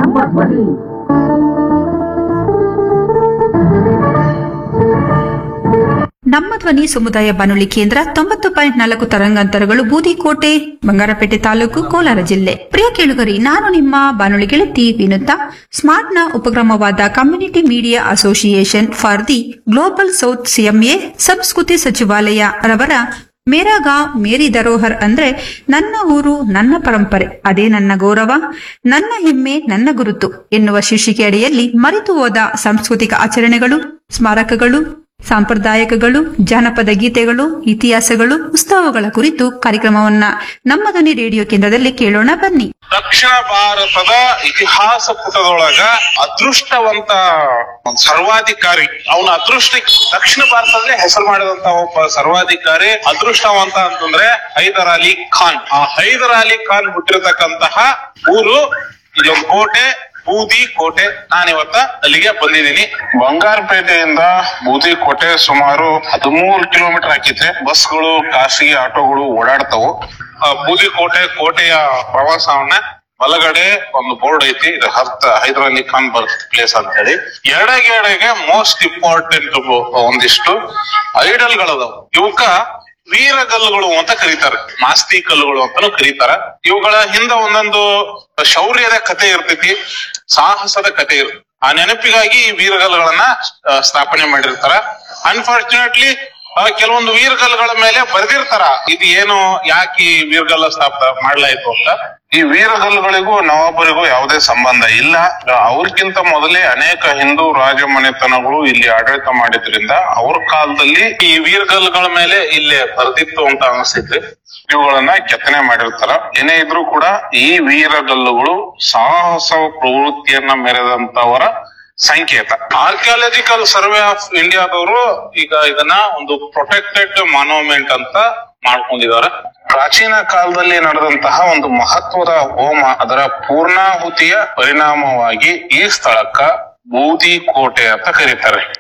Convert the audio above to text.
ನಮ್ಮ ಧ್ವನಿ ನಮ್ಮ ಧ್ವನಿ ಸಮುದಾಯ ಬಾನುಲಿ ಕೇಂದ್ರ ತೊಂಬತ್ತು ಪಾಯಿಂಟ್ ನಾಲ್ಕು ತರಂಗಾಂತರಗಳು ಬೂದಿಕೋಟೆ ಬಂಗಾರಪೇಟೆ ತಾಲೂಕು ಕೋಲಾರ ಜಿಲ್ಲೆ ಪ್ರಿಯ ಕೇಳುಗರಿ ನಾನು ನಿಮ್ಮ ಬಾನುಲಿ ಗೆಳತಿ ವಿನುತಾ ಸ್ಮಾರ್ಟ್ನ ಉಪಕ್ರಮವಾದ community media association for the global south CMA ಸಂಸ್ಕೃತಿ ಸಚಿವಾಲಯ ರವರ ಮೇರಾ ಗಾಂವ್ ಮೇರಿ ಧರೋಹರ್ ಅಂದ್ರೆ ನನ್ನ ಊರು ನನ್ನ ಪರಂಪರೆ ಅದೇ ನನ್ನ ಗೌರವ ನನ್ನ ಹೆಮ್ಮೆ ನನ್ನ ಗುರುತು ಎನ್ನುವ ಶೀರ್ಷಿಕೆ ಅಡಿಯಲ್ಲಿ ಮರೆತು ಹೋದ ಸಾಂಸ್ಕೃತಿಕ ಆಚರಣೆಗಳು ಸ್ಮಾರಕಗಳು ಸಾಂಪ್ರದಾಯಿಕಗಳು ಜಾನಪದ ಗೀತೆಗಳು ಇತಿಹಾಸಗಳು ಉತ್ಸವಗಳ ಕುರಿತು ಕಾರ್ಯಕ್ರಮವನ್ನ ನಮ್ಮ ಧ್ವನಿ ರೇಡಿಯೋ ಕೇಂದ್ರದಲ್ಲಿ ಕೇಳೋಣ ಬನ್ನಿ ದಕ್ಷಿಣ ಭಾರತದ ಇತಿಹಾಸ ಪುಟದೊಳಗ ಅದೃಷ್ಟವಂತ ಒಂದ್ ಸರ್ವಾಧಿಕಾರಿ ಅವನ ಅದೃಷ್ಟ ದಕ್ಷಿಣ ಭಾರತದಲ್ಲೇ ಹೆಸರು ಮಾಡಿದಂತ ಒಬ್ಬ ಸರ್ವಾಧಿಕಾರಿ ಅದೃಷ್ಟವಂತ ಅಂತಂದ್ರೆ ಹೈದರ್ ಅಲಿ ಖಾನ್ ಆ ಹೈದರ್ ಅಲಿ ಖಾನ್ ಹುಟ್ಟಿರತಕ್ಕಂತಹ ಊರು ಇಲ್ಲೊಂದು ಕೋಟೆ ಬೂದಿ ಕೋಟೆ ನಾನಿವತ್ತ ಅಲ್ಲಿಗೆ ಬಂದಿದ್ದೀನಿ ಬಂಗಾರಪೇಟೆಯಿಂದ ಬೂದಿ ಕೋಟೆ ಸುಮಾರು ಹದಿಮೂರು ಕಿಲೋಮೀಟರ್ ಹಾಕಿದ್ರೆ ಬಸ್ಗಳು ಖಾಸಗಿ ಆಟೋಗಳು ಓಡಾಡ್ತಾವು ಆ ಬೂದಿ ಕೋಟೆ ಕೋಟೆಯ ಪ್ರವಾಸವನ್ನ ಬಲಗಡೆ ಒಂದು ಬೋರ್ಡ್ ಐತಿ ಇದು ಹರ್ತ ಹೈದರ್ ಅಲಿ ಖಾನ್ ಬರ್ತ್ ಪ್ಲೇಸ್ ಅಂತ ಹೇಳಿ ಎಡಗೆಡೆಗೆ ಮೋಸ್ಟ್ ಇಂಪಾರ್ಟೆಂಟ್ ಒಂದಿಷ್ಟು ಐಡಲ್ಗಳದಾವು ಇವಕ್ಕ ವೀರಗಲ್ಲುಗಳು ಅಂತ ಕರೀತಾರೆ ಮಾಸ್ತಿ ಕಲ್ಲುಗಳು ಅಂತಾನು ಕರೀತಾರ ಇವುಗಳ ಹಿಂದ ಒಂದೊಂದು ಶೌರ್ಯದ ಕತೆ ಇರ್ತೈತಿ ಸಾಹಸದ ಕತೆ ಇರ್ತೈತಿ ಆ ನೆನಪಿಗಾಗಿ ಈ ವೀರಗಲ್ಲುಗಳನ್ನ ಆ, ಸ್ಥಾಪನೆ ಮಾಡಿರ್ತಾರ ಅನ್ಫಾರ್ಚುನೇಟ್ಲಿ ಕೆಲವೊಂದು ವೀರಗಲ್ಲುಗಳ ಮೇಲೆ ಬರೆದಿರ್ತಾರ ಇದು ಏನು ಯಾಕೆ ಈ ವೀರಗಲ್ಲ ಸ್ಥಾಪನೆ ಮಾಡ್ಲಾಯ್ತು ಅಂತ ಈ ವೀರಗಲ್ಲುಗಳಿಗೂ ನವಾಬರಿಗೂ ಯಾವುದೇ ಸಂಬಂಧ ಇಲ್ಲ ಅವ್ರಿಗಿಂತ ಮೊದಲೇ ಅನೇಕ ಹಿಂದೂ ರಾಜಮನೆತನಗಳು ಇಲ್ಲಿ ಆಡಳಿತ ಮಾಡಿದ್ರಿಂದ ಅವ್ರ ಕಾಲದಲ್ಲಿ ಈ ವೀರಗಲ್ಲುಗಳ ಮೇಲೆ ಇಲ್ಲೇ ಬರ್ದಿತ್ತು ಅಂತ ಅನಿಸ್ತೈತಿ ಇವುಗಳನ್ನ ಕೆತ್ತನೆ ಮಾಡಿರ್ತಾರ ಏನೇ ಇದ್ರೂ ಕೂಡ ಈ ವೀರಗಲ್ಲುಗಳು ಸಾಹಸ ಪ್ರವೃತ್ತಿಯನ್ನ ಮೆರೆದಂತವರ ಸಂಕೇತ ಆರ್ಕಿಯಾಲಜಿಕಲ್ ಸರ್ವೆ ಆಫ್ ಇಂಡಿಯಾದವರು ಈಗ ಇದನ್ನ ಒಂದು ಪ್ರೊಟೆಕ್ಟೆಡ್ ಮಾನ್ಯುಮೆಂಟ್ ಅಂತ ಮಾಡ್ಕೊಂಡಿದ್ದಾರೆ ಪ್ರಾಚೀನ ಕಾಲದಲ್ಲಿ ನಡೆದಂತಹ ಒಂದು ಮಹತ್ವದ ಹೋಮ ಅದರ ಪೂರ್ಣಾಹುತಿಯ ಪರಿಣಾಮವಾಗಿ ಈ ಸ್ಥಳಕ್ಕ ಬೂದಿ ಕೋಟೆ ಅಂತ ಕರೀತಾರೆ